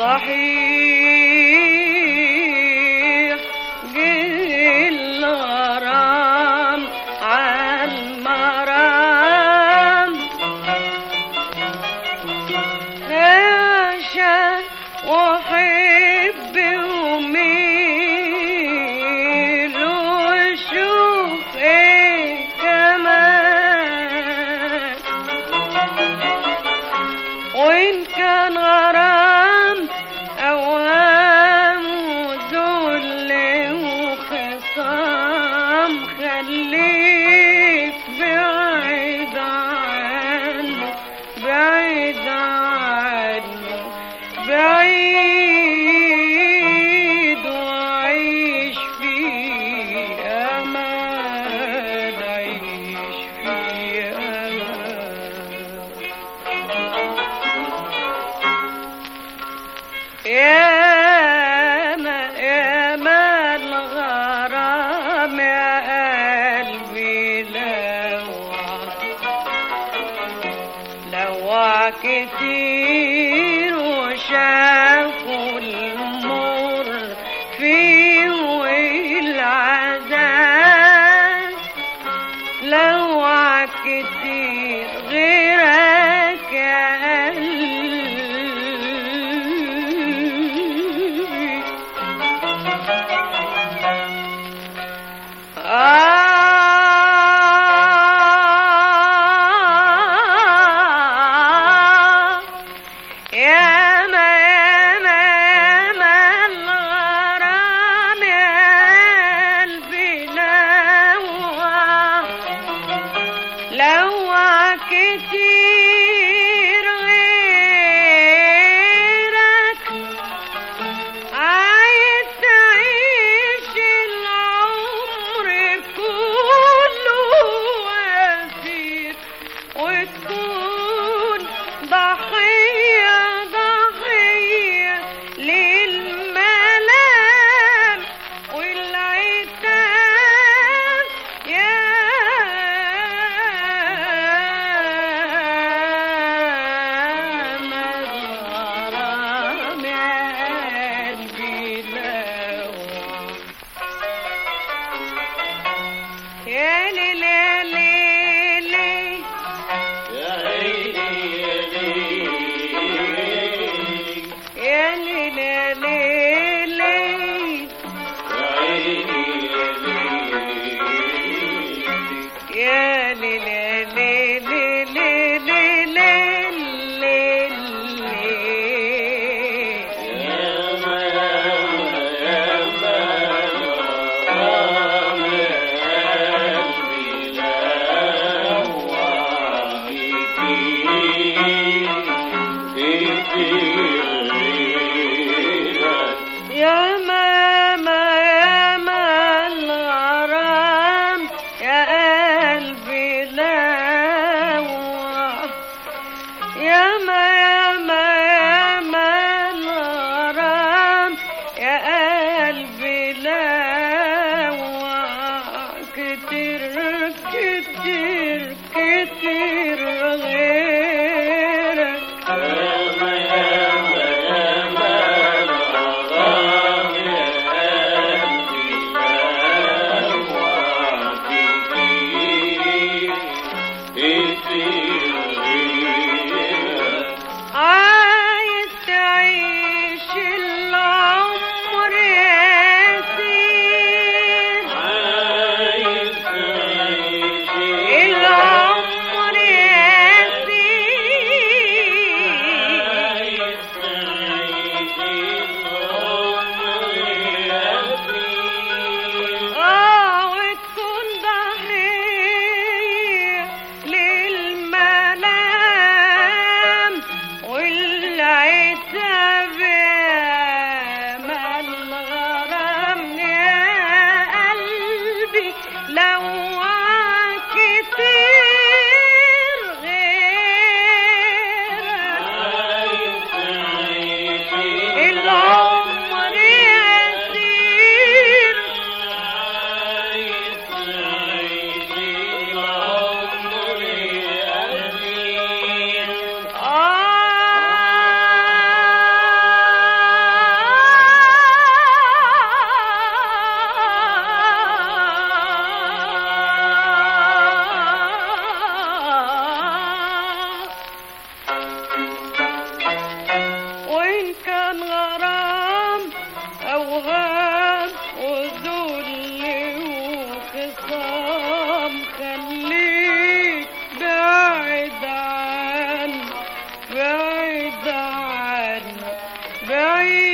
صحيح جه الغرام عالمرام عشان وحب وميل وشوف ايه كمان وإن كان غرام أوهام وذل وخصام خليك بعيد عنه بعيد عنه بعيد وعيش في أمان عيش في أمان يا ما يا ما الغرام يا قلبي لوع لوع كتير وشافوا المر فيه والعذاب لوع كتير غيرك يا قلبي آه يا ما يا ما يا ما الغرام يا قلبي لوع لوع كتير غيرك عايز تعيش العمر كله أسير وتكون ضحية ضحية للملام والعتاب يا مغرام يا قلبي لوع يا ليل يا ليل يا ليل يا ليل يا ليل يا ليل ليل ليل ليل يا ما ما يا ما الغرام يا قلبي لوع يا ما يا ما يا ما الغرام يا قلبي لوع كتير كتير كتير غيرك بعيد عني بعيد